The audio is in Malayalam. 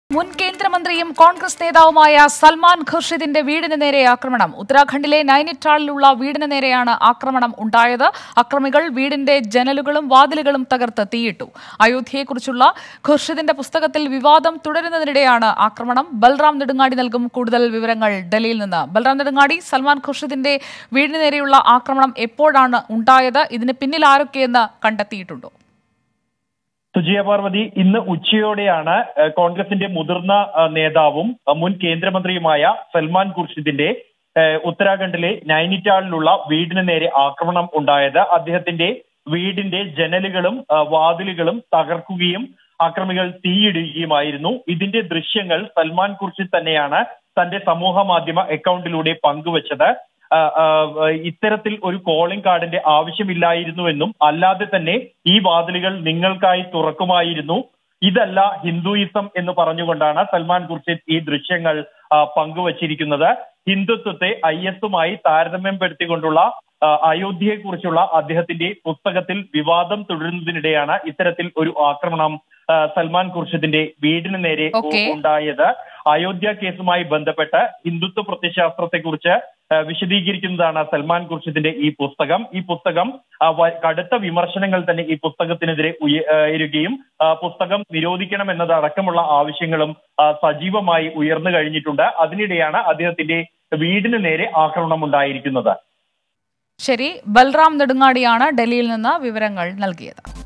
മുൻ കേന്ദ്രമന്ത്രിയും കോൺഗ്രസ് നേതാവുമായ സൽമാൻ ഖുർഷിദിന്റെ വീടിന് നേരെ ആക്രമണം ഉത്തരാഖണ്ഡിലെ നൈനിറ്റാളിലുള്ള വീടിന് നേരെയാണ് ആക്രമണം ഉണ്ടായത് അക്രമികൾ വീടിന്റെ ജനലുകളും വാതിലുകളും തകർത്ത് തീയിട്ടു അയോധ്യയെക്കുറിച്ചുള്ള ഖുർഷിദിന്റെ പുസ്തകത്തിൽ വിവാദം തുടരുന്നതിനിടെയാണ് ആക്രമണം ബൽറാം നെടുങ്ങാടി നൽകും കൂടുതൽ വിവരങ്ങൾ ഡൽഹിയിൽ നിന്ന് ബൽറാം നെടുങ്ങാടി സൽമാൻ ഖുർഷിദിന്റെ വീടിന് നേരെയുള്ള ആക്രമണം എപ്പോഴാണ് ഉണ്ടായത് ഇതിന് പിന്നിൽ ആരൊക്കെയെന്ന് കണ്ടെത്തിയിട്ടുണ്ടോ സുജിയ പാർവതി ഇന്ന് ഉച്ചയോടെയാണ് ഏഹ്, കോൺഗ്രസിന്റെ മുതിർന്ന ഏഹ്, നേതാവും ഏഹ്, മുൻ കേന്ദ്രമന്ത്രിയുമായ സൽമാൻ ഖുർഷിദിന്റെ ഏഹ്, ഉത്തരാഖണ്ഡിലെ നൈനിറ്റാളിലുള്ള വീടിന് നേരെ ആക്രമണം ഉണ്ടായത് അദ്ദേഹത്തിന്റെ വീടിന്റെ ജനലുകളും ഏഹ്, വാതിലുകളും തകർക്കുകയും അക്രമികൾ തീയിടുകയുമായിരുന്നു ഇതിന്റെ ദൃശ്യങ്ങൾ സൽമാൻ ഖുർഷിദ് തന്നെയാണ് തന്റെ സമൂഹ മാധ്യമ അക്കൗണ്ടിലൂടെ പങ്കുവച്ചത് ആ, ആ, ഇത്തരത്തിൽ ഒരു കോളിംഗ് കാർഡിന്റെ ആവശ്യമില്ലായിരുന്നുവെന്നും അല്ലാതെ തന്നെ ഈ വാതിലുകൾ നിങ്ങൾക്കായി തുറക്കുമായിരുന്നു ഇതല്ല ഹിന്ദുയിസം എന്ന് പറഞ്ഞുകൊണ്ടാണ് സൽമാൻ ഖുർഷിദ് ഈ ദൃശ്യങ്ങൾ ആ, പങ്കുവച്ചിരിക്കുന്നത് ഹിന്ദുത്വത്തെ ഐ എസുമായി താരതമ്യപ്പെടുത്തിക്കൊണ്ടുള്ള ആ, അയോധ്യയെക്കുറിച്ചുള്ള അദ്ദേഹത്തിന്റെ പുസ്തകത്തിൽ വിവാദം തുടരുന്നതിനിടെയാണ് ഇത്തരത്തിൽ ഒരു ആക്രമണം ആ, സൽമാൻ ഖുർഷിദിന്റെ വീടിന് നേരെ Okay. ഉണ്ടായത് അയോധ്യ കേസുമായി ബന്ധപ്പെട്ട് ഹിന്ദുത്വ പ്രത്യശാസ്ത്രത്തെക്കുറിച്ച് ആ, വിശദീകരിക്കുന്നതാണ് സൽമാൻ ഖുർഷിദിന്റെ ഈ പുസ്തകം ഈ പുസ്തകം ആ, വ- കടുത്ത വിമർശനങ്ങൾ തന്നെ ഈ പുസ്തകത്തിനെതിരെ ഉയ- ആ, ഉയരുകയും ആ, പുസ്തകം നിരോധിക്കണം എന്നതടക്കമുള്ള ആവശ്യങ്ങളും ആ, സജീവമായി ഉയർന്നു കഴിഞ്ഞിട്ടുണ്ട് അതിനിടെയാണ് അദ്ദേഹത്തിന്റെ വീടിന് നേരെ ആക്രമണം ഉണ്ടായിരിക്കുന്നത് ശരി ബൽറാം നെടുങ്ങാടിയാണ് ഡൽഹിയിൽ നിന്ന് വിവരങ്ങൾ നൽകിയത്